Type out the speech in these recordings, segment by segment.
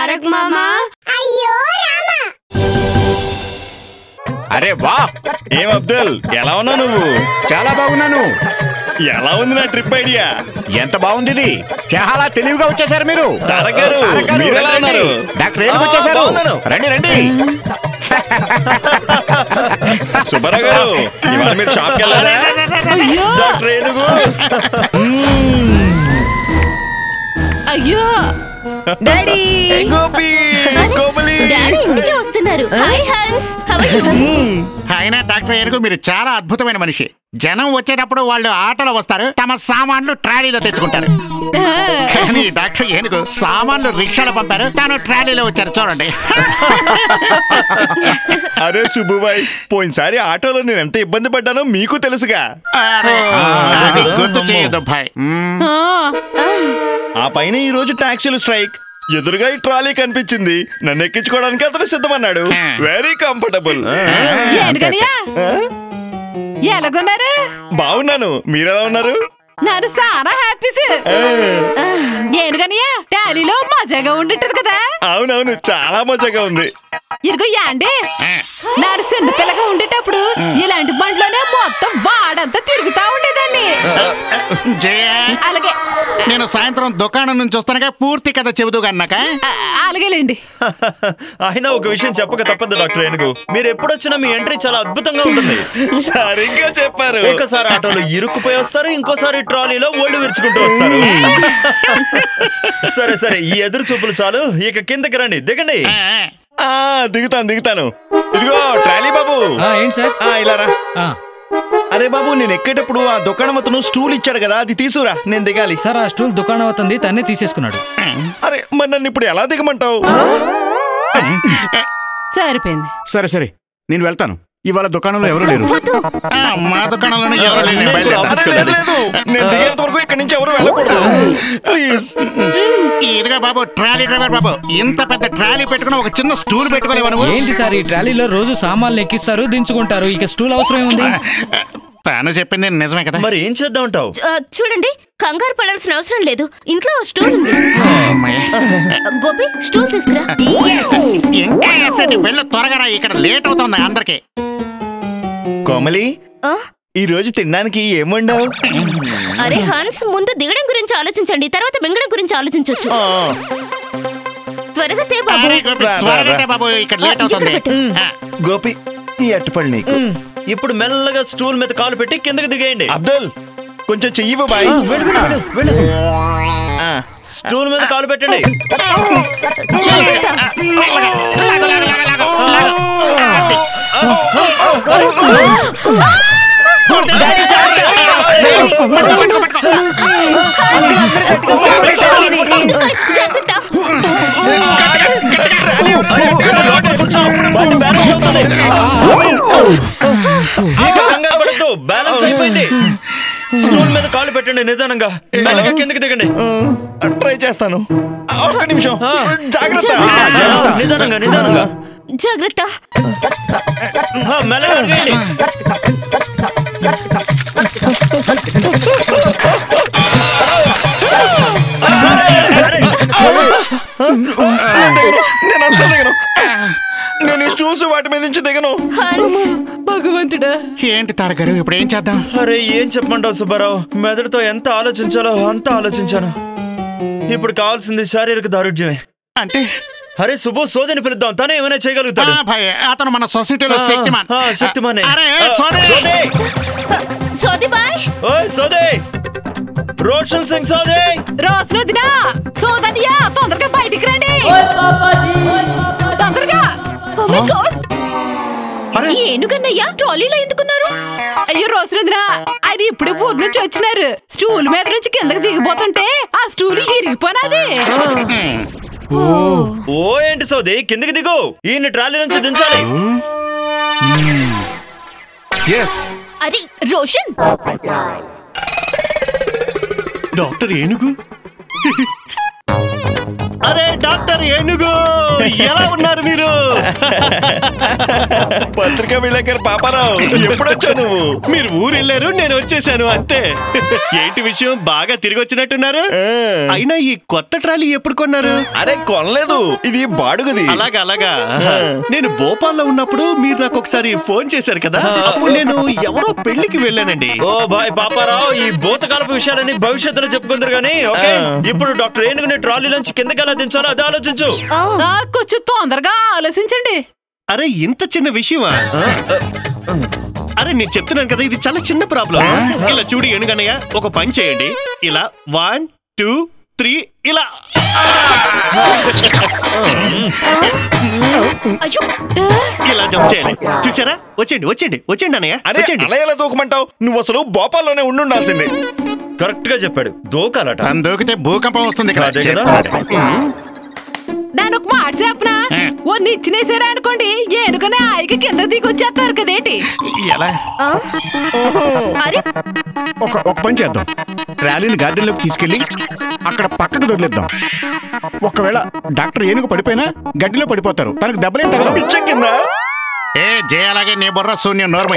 తారక్ మామా అయ్యో రామా అరే వా ఏం అబ్దుల్ ఎలా ఉన్నావు నువ్వు చాలా బాగున్నాను ఎలా ఉంది నా ట్రిప్ ఐడియా ఎంత బాగుంది ఇది చాలా తెలివిగా వచ్చేసారు మీరు తారక్ గారు, తారక్ గారు, మీరు ఎలా రండి. ఉన్నారు? డాక్టర్ ఏనుగు ఆ, వచ్చేసారు బాగున్నాను. రండి రండి సుబ్బారావు గారు ఇవాళ మీరు షాప్కి వెళ్ళారా డాక్టర్ ఏనుగు అయ్యో డాడీ గోపి కోమలి డాడీ ఇంటికి వస్తున్నారు హాయ్ హన్స్ హౌ ఆర్ యు అయినా డాక్టర్ ఏనుగు మీరు చాలా అద్భుతమైన మనిషి జనం వచ్చేటప్పుడు వాళ్ళు ఆటోలో వస్తారు తమ సామాన్లు ట్రాలీలో తెచ్చుకుంటారు కానీ డాక్టర్ ఏనుగు సామాన్లు రిక్షాలో పంపారు తాను ట్రాలీలో వచ్చారు చూడండి అరే సుబ్బుబాయ్ పోయినసారి ఆటోలో నేను ఎంత ఇబ్బంది పడ్డానో మీకు తెలుసుగా అరే, అది గుర్తు చేయొద్దు భాయ్ మ్మ్. ఆ పైన ఈ రోజు టాక్సీలు స్ట్రైక్ ఎదురుగా ఈ ట్రాలీ కనిపించింది నన్ను ఎక్కించుకోవడానికి అతను సిద్ధమన్నాడు వెరీ కంఫర్టబుల్ ఏనుగనియా ఎలాగున్నారు బాగున్నాను మీరెలా ఉన్నారు నేను చాలా హ్యాపీస్ ఏనుగనియా టాలీలో మజాగా ఉండింటది కదా అవునవును చాలా మజాగా ఉంది ఇదిగో యాండి నేను చిన్న పిల్లగా ఉండేటప్పుడు ఇలాంటి బండ్లోనే మొత్తం వాడంతా తిరుగుతా ఉండేదాన్ని జయ అలాగే నేను సాయంత్రం దుకాణం నుంచి వస్తానుగా పూర్తి కథ చెబుతూ అన్నాక ఆ, అలాగేలేండి అయినా ఒక విషయం చెప్పక తప్పదు డాక్టర్ ఏనుగు మీరు ఎప్పుడొచ్చినా మీ ఎంట్రీ చాలా అద్భుతంగా ఉంటుంది సరిగ్గా చెప్పారు ఒకసారి ఆటోలో ఇరుక్కుపోయి వస్తారు ఇంకోసారి ట్రాలీలో ఒళ్ళు విరుచుకుంటూ వస్తారు సరే సరే ఈ ఎదురు చూపులు చాలు ఇక కిందకి రండి దిగండి ఆ దిగుతాను దిగుతాను ఇదిగో ట్రాలీ బాబు ఏంటి సార్ ఆ, ఇలా రా ఆ, అరే బాబు నేను ఎక్కేటప్పుడు ఆ దుకాణం అతను స్టూల్ ఇచ్చాడు కదా అది తీసుకురా నేను దిగాలి సార్ ఆ స్టూల్ దుకాణం అవుతుంది తన్నే తీసేసుకున్నాడు అరే మరి నన్ను ఇప్పుడు ఎలా దిగమంటావు సరిపోయింది సరే సరే నేను వెళ్తాను ఇవాళ దుకాణంలో ఎవరు లేరు ఆ, మా దుకాణంలోనే ఎవరు లేరు నేను బయలుదేరుతాను. అరే, లేదు, లేదు. నేను దిగేంత వరకు ఇక్కడి నుంచి ఎవరు వెళ్ళకూడదు ప్లీజ్ ఇదిగా బాబు ట్రాలీ డ్రైవర్ బాబు ఇంత పెద్ద ట్రాలీ పెట్టుకుని ఒక చిన్న స్టూల్ పెట్టుకోలేవా నువ్వు ఏంటి సార్ ఈ ట్రాలీలో రోజు సామాన్లు ఎక్కిస్తారు దించుకుంటారు ఇక స్టూల్ అవసరం ఉంది తాను చెప్పింది నిజమే కదా మరి ఏం చేద్దామంటావు ఆ, చూడండి కంగారు పడాల్సిన అవసరం లేదు ఇంట్లో స్టూల్ ఉంది గోపి స్టూల్ తీసుకురా ఇంకా ఎస్ఐటి వెళ్ళు త్వరగా రా ఇక్కడ లేట్ అవుతుంది అందరికి కోమలి ఆ, ఈ రోజు తినడానికి ఏమండావు అరే హన్స్ ముందు దిగడం గురించి ఆలోచించండి తర్వాత మింగడం గురించి ఆలోచించవచ్చు త్వరగా తే బాబు అరే, గోపి, రా, రా, త్వరగా రా. తే బాబు ఇక్కడ లేట్ ఆ, అవుతుంది ఇక్కడ పెట్టు. ఆ, గోపి ఈ అట్టుపడి నీకు ఇప్పుడు మెల్లగా స్టూల్ మీద కాలు పెట్టి కిందకి దిగేయండి అబ్దుల్ కొంచెం చెయ్యివ్వు బాయ్ ఆ, వెళ్ళు, వెళ్ళు, వెళ్ళు, వెళ్ళు. స్టూల్ మీద కాలు పెట్టండి జాగ్రత్త లోపల కూర్చో. బండి బ్యాలెన్స్ అవుతుంది. ఇక కంగారు పడద్దు బ్యాలెన్స్ అయిపోయింది స్టూల్ మీద కాలు పెట్టండి నిదానంగా మెల్లగా కిందకి దిగండి ట్రై చేస్తాను ఒక్క నిమిషం జాగ్రత్త ఆ, నిదానంగా నిదానంగా జాగ్రత్త ఆ, మెల్లగా అడగండి నేను అస్సలు దిగను నేను ఈ స్టూల్స్ వాటి మీద నుంచి దిగను హన్స్ భగవంతుడా ఏంటి తారగారు ఇప్పుడు ఏం చేద్దాం అరే ఏం చెప్పమంటావు సుబ్బారావు మెదడుతో ఎంత ఆలోచించాలో అంత ఆలోచించాను ఇప్పుడు కావాల్సింది శారీరక దారుఢ్యమే అంటే అరే సుబ్బు సోదిని పిలుద్దాం తనే ఏమైనా చేయగలుగుతాడు ఆ, భయ్, అతను మన సొసైటీలో ఆ, శక్తిమాన్ ఆ, శక్తిమానే. అరే ఆ, సోదరి సోదే! సోది బాయ్ ఓయ్ సోదే రోషన్ సింగ్ సోదే రోజు వదినా సోదనియా తొందరగా బయటికి రండి తొందరగా ఓ మై గాడ్ ఏనుగన్నయ్య ట్రాలీలో ఎందుకున్నారు అయ్యో రోజు వదిన ఆయన ఇప్పుడు ఊరు నుంచి వచ్చినారు స్టూల్ మీద నుంచి కిందకి దిగిపోతుంటే ఆ స్టూల్ ఇరిగిపోనాది ఓ ఏంటి సోదే కిందకి దిగు ఈయన ట్రాలీ నుంచి దించాలి ఎస్ అరే రోషన్ డాక్టర్ ఏనుగు అరే డాక్టర్ ఏనుగు ఎలా ఉన్నారు మీరు పత్రికా విలేకరు పాపారావు ఎప్పుడొచ్చావు నువ్వు మీరు ఊరు వెళ్ళారు నేను వచ్చేసాను అంతే ఏంటి విషయం బాగా తిరిగి వచ్చినట్టున్నారు అయినా ఈ కొత్త ట్రాలీ ఎప్పుడు కొన్నారు అరే కొనలేదు ఇది బాడుగది అలాగా అలాగా నేను భోపాల్లో ఉన్నప్పుడు మీరు నాకు ఒకసారి ఫోన్ చేశారు కదా అప్పుడు నేను ఎవరో పెళ్లికి వెళ్ళానండి ఓ బాయ్ పాపారావు ఈ భూతకాలపు విషయాలని భవిష్యత్తులో చెప్పుకుందరు గానీ ఓకే ఇప్పుడు డాక్టర్ ఏనుగుని ట్రాలీ నుంచి కిందకి ఎలా దించాలో అది ఆలోచించు ఆ, ఆ, కొంచెం తొందరగా ఆలోచించండి అరే ఇంత చిన్న విషయమా అరే నేను చెప్తున్నాను కదా ఇది చాలా చిన్న ప్రాబ్లం ఇలా చూడు ఏనుగన్నయ్య ఒక పని చేయండి ఇలా వన్ టూ త్రీ ఇలా అయ్యో ఇలా జంప్ చేయాలి చూసారా వచ్చేయండి వచ్చేయండి వచ్చేయండి అన్నయ్య అరే వచ్చేయండి అలా ఎలా దూకమంటావు నువ్వు అసలు భోపాల్లోనే ఉండుండాల్సింది కరెక్ట్ గా చెప్పాడు దోకాలట తను దూకితే భూకంపం వస్తుంది ఇక్కడ. అదే కదా. దాని ఒక మాట చెప్పనా ఓ నిచ్చినేసారా అనుకోండి ఏనుకనే ఆయకి కింద దిగి వచ్చేస్తారు కదేటి ఎలా ఆ? అరే ఒక ఒక పని చేద్దాం ర్యాలీని గార్డెన్లోకి తీసుకెళ్ళి అక్కడ పక్కకు వదిలేద్దాం ఒకవేళ డాక్టర్ ఏనుగు పడిపోయినా గడ్డిలో పడిపోతారు తనకు దెబ్బలేం తగలవు పిచ్చెక్కిందా ఏ జే అలాగే నీ బుర్ర శూన్యం నోర్మై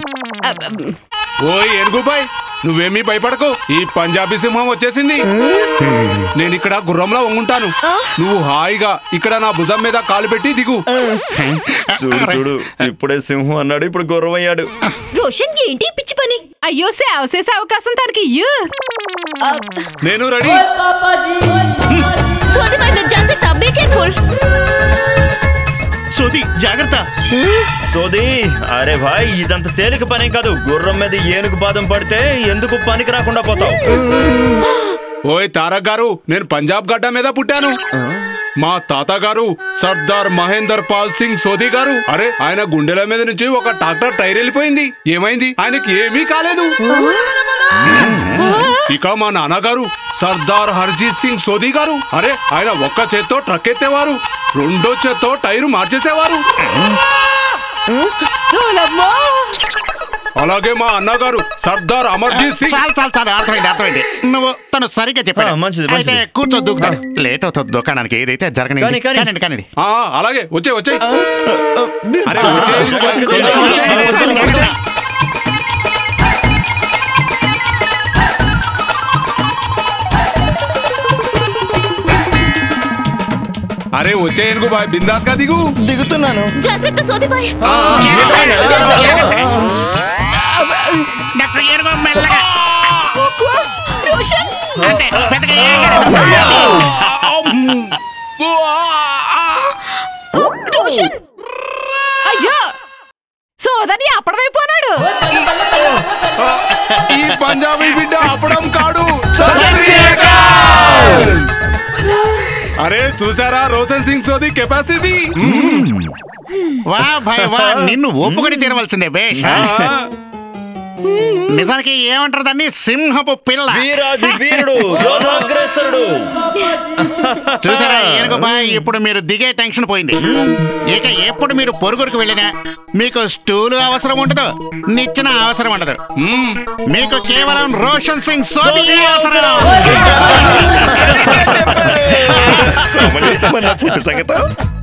ఓయ్ ఏనుగుబాయ్ నువ్వేమీ భయపడకు ఈ పంజాబీ సింహం వచ్చేసింది నేను ఇక్కడ గుర్రంలో వంగుంటాను నువ్వు హాయిగా ఇక్కడ నా భుజం మీద కాలు పెట్టి దిగు చూడు చూడు ఇప్పుడే సింహం అన్నాడు ఇప్పుడు గుర్రం అయ్యాడు రోషన్ ఏంటి ఈ పిచ్చి పని అయ్యో సేవ చేసే అవకాశం తనకి ఇయ్యు ఆ, నేను రెడీ సోది మరి నువ్వు జాగ్రత్త బీ కేర్ఫుల్ సోది జాగ్రత్త సోది అరే భాయ్ ఇదంత తేలిక పని కాదు గుర్రం మీద ఏనుగు పాదం పడితే ఎందుకు పనికి రాకుండా పోతావు ఓయ్ తారక్ గారు నేను పంజాబ్ గడ్డ మీద పుట్టాను మా తాత గారు సర్దార్ మహేందర్ పాల్ సింగ్ సోది గారు అరే ఆయన గుండెల మీద నుంచి ఒక ట్రాక్టర్ టైర్ వెళ్ళిపోయింది ఏమైంది ఆయనకి ఏమీ కాలేదు ఇక మా నాన్నగారు సర్దార్ హర్జీత్ సింగ్ సోది గారు అరే ఆయన ఒక్క చేత్తో ట్రక్ ఎత్తేవారు రెండో చేత్తో టైరు మార్చేసేవారు ఓలమ్మో. అలాగే మా అన్నగారు సర్దార్ అమర్జీత్ సింగ్ చాలు చాలు చాలు అర్థమైంది అర్థమైంది నువ్వు తను సరిగ్గా చెప్పాడు ఆ, మంచిది, అయితే మంచిది. కూర్చో దూకుతాడు లేట్ అవుతుంది దుకాణానికి ఏదైతే జరగని కానీ, కానీ. కానండి కానండి ఆ, అలాగే వచ్చే వచ్చే అరే వచ్చే తొందరగా వచ్చే. అరే వచ్చే ఏనుగు బాయ్ బిందాస్ గా దిగు దిగుతున్నాను జాగ్రత్త సోది బాయ్ డాక్టర్ ఏనుగు మెల్లగా రోషన్ అంటే పెద్దగా ఏం కాదు. రోషన్ అయ్యో సోదని అప్పడమైపోనాడు ఈ పంజాబీ బిడ్డ అప్పడం కాడు అరే చూసారా రోషన్ సింగ్ సోది కెపాసిటీ వా భాయ్ వా నిన్ను ఒప్పుకొని తీరవలసిందే బేష్ నిజానికి ఏమంటారు దాన్ని సింహపు పిల్ల వీరాది వీరుడు యోధాగ్రసరుడు చూసారా ఏనుగు బాయ్ ఇప్పుడు మీరు దిగే టెన్షన్ పోయింది ఇక ఎప్పుడు మీరు పొరుగురికి వెళ్ళినా మీకు స్టూలు అవసరం ఉండదు నిచ్చిన అవసరం ఉండదు మ్మ్. మీకు కేవలం రోషన్ సింగ్ సోది అవసరం మన ఫుడ్ సంగతం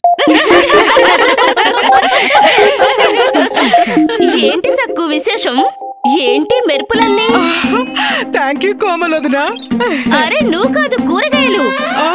ఏంటి సక్కు విశేషం ఏంటి మెరుపులన్నీ థ్యాంక్ యూ కోమల్ వదినా అరే నువ్వు కాదు కూరగాయలు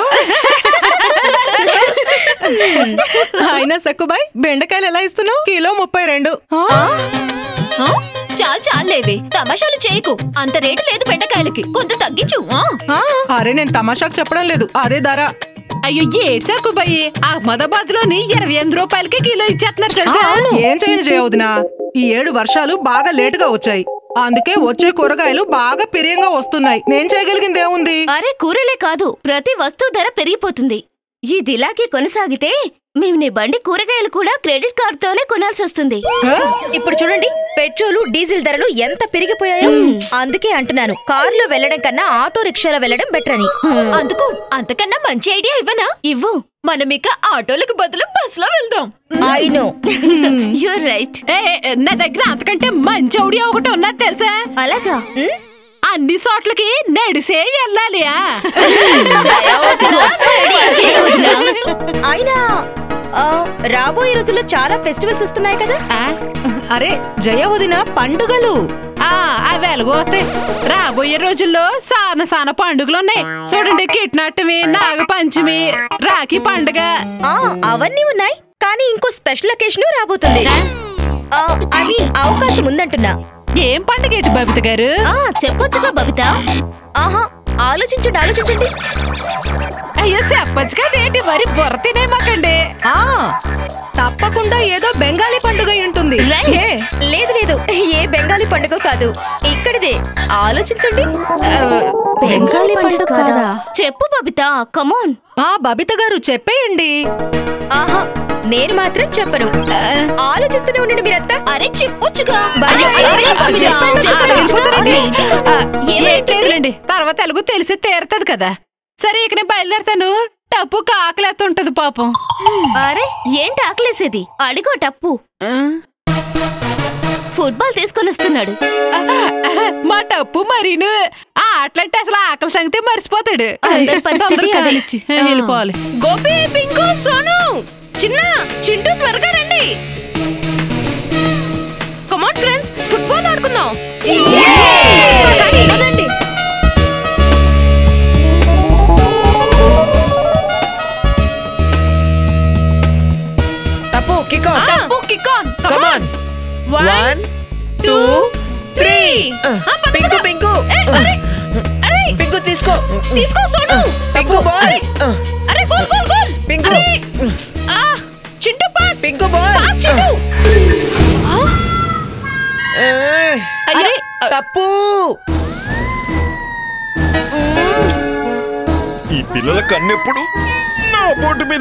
అయినా సక్కుబాయ్ బెండకాయలు ఎలా ఇస్తున్నావు కిలో ముప్పై రెండు ఆ? చాలు చాలేవి తమాషాలు చేయకు అంత రేటు లేదు బెండకాయలకి కొంత తగ్గించు ఆ? ఆ, అరే నేను తమాషాకు చెప్పడం లేదు అదే ధర అయ్యో ఏడ్సాకు బయ్యి అహ్మదాబాద్ లోని ఇరవై ఎనిమిది రూపాయలకి కిలో ఇచ్చేస్తున్నారు తెలుసా ఏం చేయను చేయవదినా ఈ ఏడు వర్షాలు బాగా లేటుగా వచ్చాయి అందుకే వచ్చే కూరగాయలు బాగా పిరియంగా వస్తున్నాయి నేను చేయగలిగింది ఏముంది అరే కూరలే కాదు ప్రతి వస్తువు ధర పెరిగిపోతుంది ఇది ఇలాగే కొనసాగితే మేము నీ బండి కూరగాయలు కూడా క్రెడిట్ కార్డుతోనే కొనాల్సి వస్తుంది ఇప్పుడు చూడండి పెట్రోలు డీజిల్ ధరలు ఎంత పెరిగిపోయాయో అందుకే అంటున్నాను కారులో వెళ్ళడం కన్నా ఆటో రిక్షాలో వెళ్ళడం బెటర్ అని అందుకు అంతకన్నా మంచి ఐడియా ఇవ్వనా ఇవ్వు మనం ఇక ఆటోలకు బదులు బస్సులో వెళ్దాం ఐ నో యూర్ రైట్ ఏ, ఏ, నా దగ్గర అంతకంటే మంచి ఔడియా ఒకటి ఉన్నది తెలుసా అలాగా ఆ అన్ని చోట్లకి నడిసే వెళ్ళాలి ఆ. అయినా ఆ, రాబోయే రోజుల్లో చాలా ఫెస్టివల్స్ వస్తున్నాయి కదా ఆ, అరే జయ వదిన పండుగలు ఆ, అవి ఎలాగోతాయి రాబోయే రోజుల్లో సాన సాన పండుగలు ఉన్నాయి చూడండి కిట్నాటమి నాగపంచమి రాఖీ పండుగ ఆ అవన్నీ ఉన్నాయి కానీ ఇంకో స్పెషల్ అకేషన్ రాబోతుంది ఐ మీన్ అవకాశం ఉందంటున్నా ఏం పండుగ ఏంటి బబిత గారు ఆ చెప్పొచ్చుగా బబిత ఆహా ఆలోచించండి ఆలోచించండి అయ్యో చెప్పచ్చు కదేంటి మరి బుర్ర తినేమాకండి ఆ తప్పకుండా ఏదో బెంగాలీ పండుగ ఉంటుంది Right. ఏ, లేదు లేదు ఏ బెంగాలీ పండుగ కాదు ఇక్కడిదే ఆలోచించండి బెంగాలీ పండుగ కాదా చెప్పు బబిత కమోన్ ఆ బబిత గారు చెప్పేయండి ఆహా నేను మాత్రం చెప్పను ఆలోచిస్తూనే ఉండండి మీరంతా అరే చెప్పొచ్చుగా బాగా అరే, చెప్పండి, బబిత, చెప్పండి, చెప్పండి. వెళ్ళిపోతారండి. అదేంటి? ఆ, ఏమైంది? ఏంటేదులేండి తర్వాత ఎలాగో తెలిసి తీరుతుంది కదా సరే ఇక నేను బయలుదేరుతాను టప్పు కాకలేస్తుంటది పాపం అరే ఏంటి ఆకలేసేది అడిగో టప్పు ఫుట్బాల్ తీసుకొని వస్తున్నాడు మా టప్పు మరీను ఆ ఆటలంటే అసలు ఆకలి సంగతి మర్చిపోతాడు అందరి పరిస్థితి తొందరగా అదే. కదిలిచ్చి, వెళ్ళిపోవాలి గోపి పింకు సోను చిన్న చింటూ త్వరగా రండి కమాన్ ఫ్రెండ్స్ ఫుట్బాల్ ఆడుకుందాం పదండి. తప్పు కిక్ ఆఫ్ టప్పు kick on come on one two three Pinku Pinku అరే పింకు తీసుకో తీసుకో సోను పింకు బాల్ అరే గోల్ గోల్ గోల్ పింకు ఆ Chintu pass Pinku ball pass Chintu అరే తప్పు ఈ పిల్లల కన్నెప్పుడు నా బోటు మీద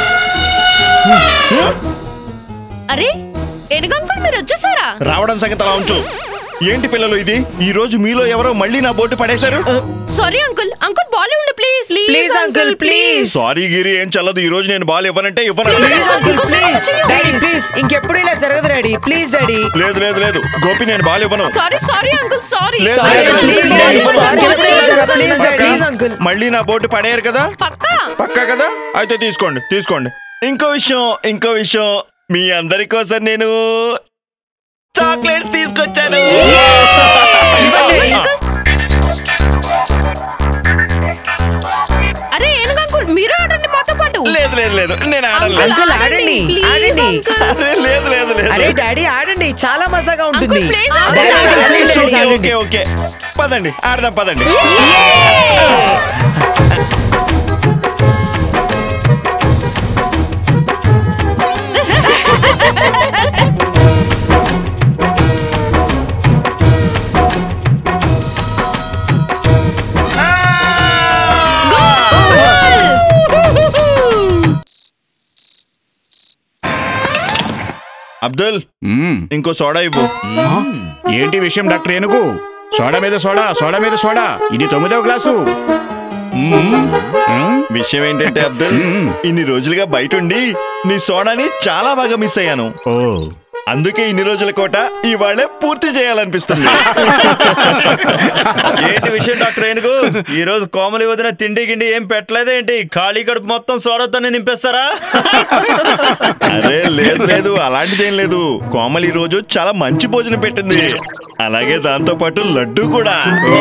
అరే ఎనుగంకుల్ మీరు వచ్చేసారా రావడం సంగతి అలా ఉంచు ఏంటి పిల్లలు ఇది ఈ రోజు మీలో ఎవరో మళ్ళీ నా బోటు పడేశారు సారీ అంకుల్ అంకుల్ బాల్ ఇవ్వండి please please uncle please sorry Giri ఏం చల్లదు ఈ రోజు నేను బాల్ ఇవ్వనంటే ఇవ్వను please uncle please daddy please ఇంకెప్పుడు ఇలా జరగదు డాడీ ప్లీజ్ డాడీ లేదు లేదు లేదు గోపి నేను బాల్ ఇవ్వను సారీ సారీ అంకుల్ సారీ లేదు, Sorry, లేదు, please, లేదు, daddy, ఇవ్వను. sorry, please, please, పక్కా? please, uncle. మళ్ళీ నా బోటు పడేయరు కదా పక్కా పక్కా కదా అయితే తీసుకోండి తీసుకోండి ఇంకో విషయం ఇంకో విషయం మీ అందరి కోసం నేను చాక్లెట్స్ తీసుకొచ్చాను అరే ఏనుగంకుల్ మీరు ఆడండి మాతో పాటు లేదు లేదు లేదు నేను ఆడలేదు అంకుల్ ఆడండి ఆడండి అరే, లేదు లేదు అరే లేదు డాడీ ఆడండి చాలా మజాగా ఉంటుంది Uncle, please, Daddy, ఆడండి. uncle, please, okay, please, okay ఆడండి. ఓకే పదండి ఆడదాం పదండి అబ్దుల్ మ్మ్. ఇంకో సోడా ఇవ్వు ఏంటి విషయం డాక్టర్ ఏనుగు సోడా మీద సోడా సోడా మీద సోడా ఇది తొమ్మిదవ గ్లాసు మ్మ్. మ్మ్. విషయం ఏంటంటే అబ్దుల్ మ్మ్. ఇన్ని రోజులుగా బయట ఉండి నీ సోడాని చాలా బాగా మిస్ అయ్యాను ఓ అందుకే ఇన్ని రోజుల కోట ఇవాళే పూర్తి చేయాలనిపిస్తుంది ఏంటి విషయం డాక్టర్ ఏనుగు ఈ రోజు కోమలి వదిన తిండి గిండి ఏం పెట్టలేదేంటి ఖాళీ కడుపు మొత్తం సోడతోనే నింపేస్తారా అరే లేదు లేదు అలాంటిదేం లేదు కోమలి ఈ రోజు చాలా మంచి భోజనం పెట్టింది అలాగే దాంతో పాటు లడ్డు కూడా ఓ,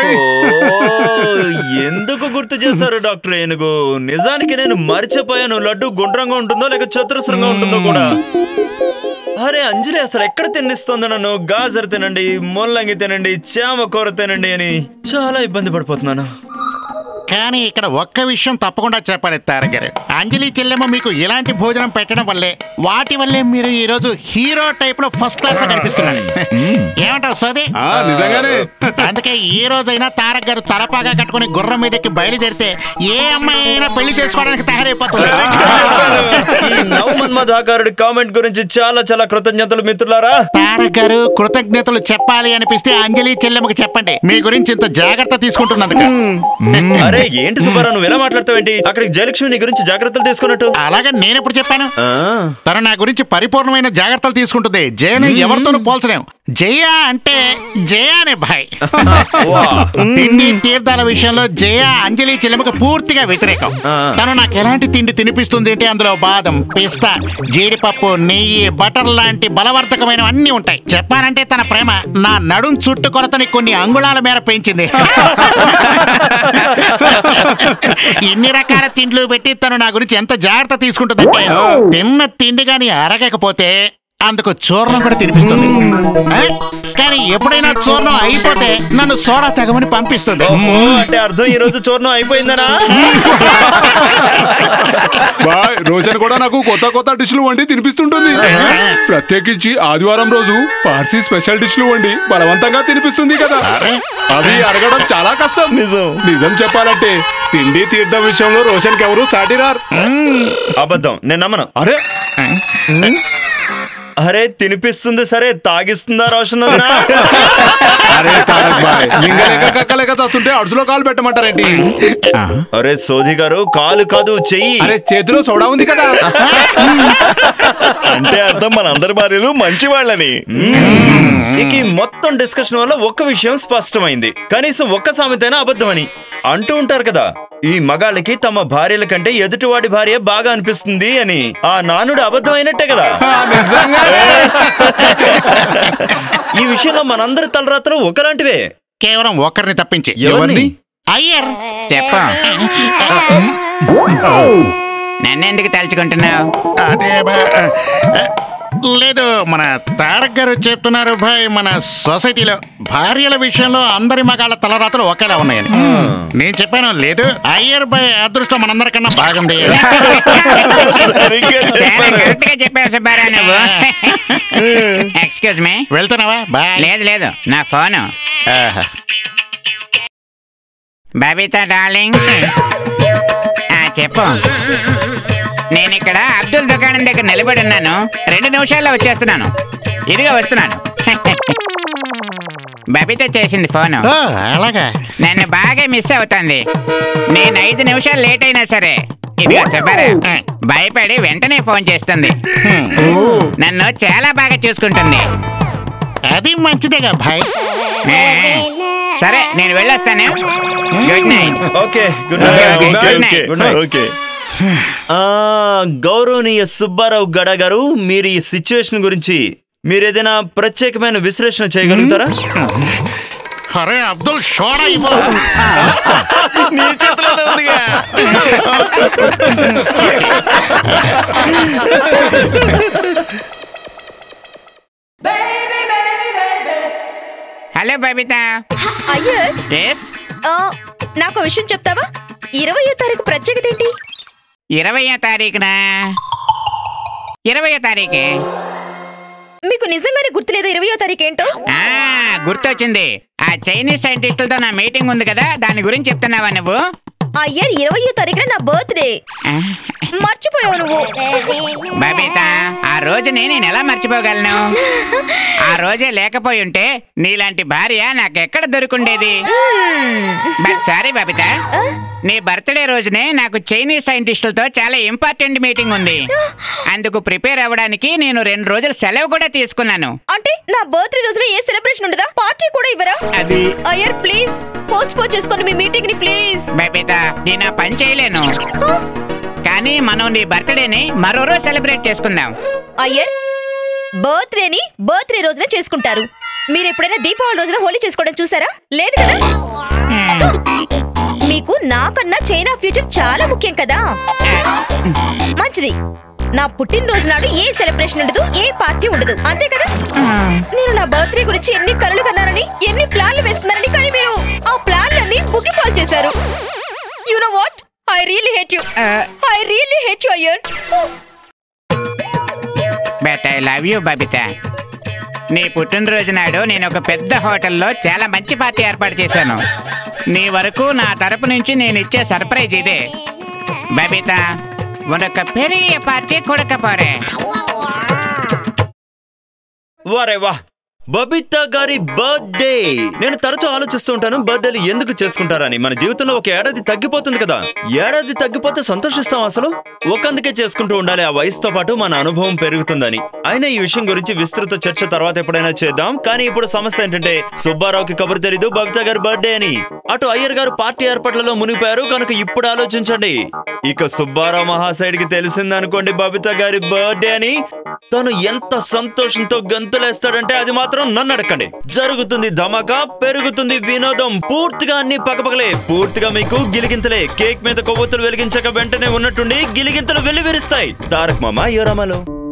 ఎందుకు గుర్తు చేశారు డాక్టర్ ఏనుగు నిజానికి నేను మర్చిపోయాను లడ్డు గుండ్రంగా ఉంటుందో లేక చతురస్రంగా ఉంటుందో కూడా అరే అంజలి అసలు ఎక్కడ తిన్నిస్తుంది నన్ను గాజర్ తినండి ముల్లంగి తినండి చామ కూర తినండి అని చాలా ఇబ్బంది పడిపోతున్నాను కానీ ఇక్కడ ఒక్క విషయం తప్పకుండా చెప్పాలి తారగారు అంజలి చెల్లెమ్మ మీకు ఇలాంటి భోజనం పెట్టడం వల్లే వాటి వల్లే మీరు ఈ రోజు హీరో టైప్ లో ఫస్ట్ క్లాస్ లో కనిపిస్తున్నారు ఏమంటావు సోది ఆ, నిజంగానే అందుకే ఈ రోజైనా తారక్ గారు తలపాగా కట్టుకుని గుర్రం మీదకి బయలుదేరితే ఏ అమ్మాయి అయినా పెళ్లి చేసుకోవడానికి తయారైపోతుంది ఈ నవమన్మథ మన్మధాకారుడి కామెంట్ గురించి చాలా చాలా కృతజ్ఞతలు మిత్రులారా తారక్ గారు కృతజ్ఞతలు చెప్పాలి అనిపిస్తే అంజలి చెల్లెమ్మకి చెప్పండి మీ గురించి ఇంత జాగ్రత్త తీసుకుంటున్నందుకు అరే ఏంటి సుబ్బారావు నువ్వు ఎలా మాట్లాడతావేంటి అక్కడికి జయలక్ష్మి నీ గురించి జాగ్రత్తలు తీసుకున్నట్టు అలాగే నేను ఎప్పుడు చెప్పాను తను నా గురించి పరిపూర్ణమైన జాగ్రత్తలు తీసుకుంటుంది జయని ఎవరితోనూ పోల్చలేం జయ అంటే జయానే భాయ్ తిండి తీర్థాల విషయంలో జయ అంజలి చెల్లెమ్మకి పూర్తిగా వ్యతిరేకం తను నాకు ఎలాంటి తిండి తినిపిస్తుంది అంటే అందులో బాదం పిస్తా జీడిపప్పు నెయ్యి బటర్ లాంటి బలవర్ధకమైనవి అన్ని ఉంటాయి చెప్పాలంటే తన ప్రేమ నా నడుం చుట్టు కొరతని కొన్ని అంగుళాల మేర పెంచింది ఇన్ని రకాల తిండ్లు పెట్టి తను నా గురించి ఎంత జాగ్రత్త తీసుకుంటుందంటే తిన్న తిండి గాని అరగకపోతే అందుకు చూర్ణం కూడా తినిపిస్తుంది ఆ? కానీ ఎప్పుడైనా చూర్ణం అయిపోతే నన్ను సోడా తెగమని పంపిస్తుంది ఓహో, అంటే అర్థం ఈ రోజు చూర్ణం అయిపోయిందనా బాయ్ రోజన్ కూడా నాకు కొత్త కొత్త డిష్లు వండి తినిపిస్తుంటుంది ప్రత్యేకించి ఆదివారం రోజు పార్సీ స్పెషల్ డిష్లు వండి బలవంతంగా తినిపిస్తుంది కదా అవి అరగడం చాలా కష్టం నిజం నిజం చెప్పాలంటే తిండి తీర్థం విషయంలో రోషన్ కి ఎవరు సాటిరార్ అబద్ధం నేను నమ్మను అరే అరే తినిపిస్తుంది సరే తాగిస్తుందా రోషన్ వదినా? అరే తారక్ బాయ్ లింగలేక కక్కలేక తస్తుంటే అడుసులో కాలు పెట్టమంటారేంటి అరే సోది గారు కాలు కాదు చెయ్యి అరే చేతిలో సోడా ఉంది కదా అంటే అర్థం మన అందరి భార్యలు మంచి వాళ్ళని ఇక ఈ మొత్తం డిస్కషన్ వల్ల ఒక్క విషయం స్పష్టమైంది కనీసం ఒక్క సామెతైనా అబద్ధమని అంటూ ఉంటారు కదా ఈ మగాళ్ళకి తమ భార్యల కంటే ఎదుటివాడి భార్య బాగా అనిపిస్తుంది అని ఆ నానుడు అబద్ధమైనట్టే కదా ఈ విషయంలో మనందరి తలరాత్రులు ఒకలాంటివే కేవలం ఒక్కరిని తప్పించి ఎవరిని? అయ్యర్ చెప్ప నన్నెందుకు తలుచుకుంటున్నావు అదే బా- లేదు మన తారక్ గారు చెప్తున్నారు భాయ్ మన సొసైటీలో భార్యల విషయంలో అందరి మగాళ్ళ తలరాతలు ఒకేలా ఉన్నాయని నేను చెప్పాను లేదు అయ్యర్ భాయ్ అదృష్టం మనందరికన్నా బాగుంది సరిగ్గా చాలా కరెక్ట్ గా చెప్పావు సుబ్బారావు నువ్వు ఎక్స్క్యూజ్ మీ వెళ్తున్నావా బాయ్ లేదు లేదు నా ఫోను బబితా డార్లింగ్ ఆ, చెప్పు నేను ఇక్కడ అబ్దుల్ దుకాణం దగ్గర నిలబడి ఉన్నాను రెండు నిమిషాల్లో వచ్చేస్తున్నాను ఇదిగా వస్తున్నాను బబిత చేసింది ఫోను ఓ, అలాగా నన్ను బాగా మిస్ అవుతుంది నేను ఐదు నిమిషాలు లేట్ అయినా సరే ఇదిగో చెప్పారా భయపడి వెంటనే ఫోన్ చేస్తుంది నన్ను చాలా బాగా చూసుకుంటుంది అది మంచిదేగా భాయ్ ఏ, సరే నేను వెళ్ళొస్తాను good night okay good Okay, okay, night good night. Good night okay ఆ, గౌరవనీయ సుబ్బారావు గడ గారు మీరు ఈ సిచ్యువేషన్ గురించి మీరు ఏదైనా ప్రత్యేకమైన విశ్లేషణ చేయగలుగుతారా అరే అబ్దుల్ షోడా ఇవ్వు నీ చేతిలోనే ఉందిగా హలో బబిత అయ్యర్ ఎస్ ఆ, నాకు ఓ విషయం చెప్తావా ఇరవయో తారీఖు ప్రత్యేకత ఏంటి ఇరవయో తారీఖున ఇరవయో తారీఖే మీకు నిజంగానే గుర్తులేదా ఇరవయో తారీఖు ఏంటో ఆ, గుర్తొచ్చింది ఆ చైనీస్ సైంటిస్టులతో నా మీటింగ్ ఉంది కదా దాని గురించి చెప్తున్నావా నువ్వు అయ్యర్ ఇరవయో తారీఖున నా బర్త్డే ఆ, మర్చిపోయావు నువ్వు బబిత ఆ రోజుని నేను ఎలా మర్చిపోగలను ఆ రోజే లేకపోయి ఉంటే నీలాంటి భార్య నాకు ఎక్కడ దొరుకుండేది బట్ సారీ బబిత నీ బర్త్డే రోజునే నాకు చైనీస్ సైంటిస్టులతో చాలా ఇంపార్టెంట్ మీటింగ్ ఉంది అందుకు ప్రిపేర్ అవ్వడానికి నేను రెండు రోజులు సెలవు కూడా తీసుకున్నాను అంటే నా బర్త్డే రోజున ఏ సెలబ్రేషన్ ఉండదా పార్టీ కూడా ఇవ్వరా అది అయ్యర్ ప్లీజ్ పోస్ట్ పోన్ చేసుకోండి మీ మీటింగ్ ని ప్లీజ్ బబిత నేను ఆ పని చేయలేను కానీ మనం నీ బర్త్డేని మరో రోజు సెలబ్రేట్ చేసుకుందాం అయ్యర్ బర్త్డేని బర్త్డే రోజున చేసుకుంటారు మీరు ఎప్పుడైనా దీపావళి రోజున హోలీ చేసుకోవడం చూసారా లేదు కదా మీకు నాకన్నా చైనా ఫ్యూచర్ చాలా ముఖ్యం కదా మంచిది నా పుట్టినరోజు నాడు ఏ సెలబ్రేషన్ ఉండదు ఏ పార్టీ ఉండదు అంతే కదా నేను నా బర్త్డే గురించి ఎన్ని కలలు కన్నానని ఎన్ని ప్లాన్లు వేసుకున్నానని కానీ మీరు ఆ ప్లాన్లన్నీ బుగ్గిపాలు చేశారు you know what I really hate you I really hate you Iyer but I love you Babita నీ పుట్టినరోజు నాడు నేను ఒక పెద్ద హోటల్లో చాలా మంచి పార్టీ ఏర్పాటు చేశాను నీ వరకు నా తరపు నుంచి నేను ఇచ్చే సర్ప్రైజ్ ఇదే బబిత உனக்கு பெரிய பார்ட்டி கொடுக்க போறேன் వారే వా బబితా గారి బర్త్డే నేను తరచూ ఆలోచిస్తూ ఉంటాను బర్త్డేలు ఎందుకు చేసుకుంటారని మన జీవితంలో ఒక ఏడాది తగ్గిపోతుంది కదా ఏడాది తగ్గిపోతే సంతోషిస్తాం అసలు ఒకందుకే చేసుకుంటూ ఉండాలి ఆ వయసుతో పాటు మన అనుభవం పెరుగుతుందని అయినా ఈ విషయం గురించి విస్తృత చర్చ తర్వాత ఎప్పుడైనా చేద్దాం కానీ ఇప్పుడు సమస్య ఏంటంటే సుబ్బారావుకి కబురు తెలీదు బబితా గారి బర్త్డే అని అటు అయ్యర్ గారు పార్టీ ఏర్పాట్లలో మునిగిపోయారు కనుక ఇప్పుడు ఆలోచించండి ఇక సుబ్బారావు మహాశయుడికి తెలిసిందనుకోండి బబితా గారి బర్త్డే అని తను ఎంత సంతోషంతో గంతులేస్తాడంటే అది మాత్రం నన్ను అడగండి జరుగుతుంది ధమాకా పెరుగుతుంది వినోదం పూర్తిగా అన్ని పక్కపక్కలే పూర్తిగా మీకు గిలిగింతలే కేక్ మీద కొవ్వొత్తులు వెలిగించక వెంటనే ఉన్నట్టుండి గిలిగింతలు వెల్లివిరుస్తాయి తారక్ మామ యోరామలో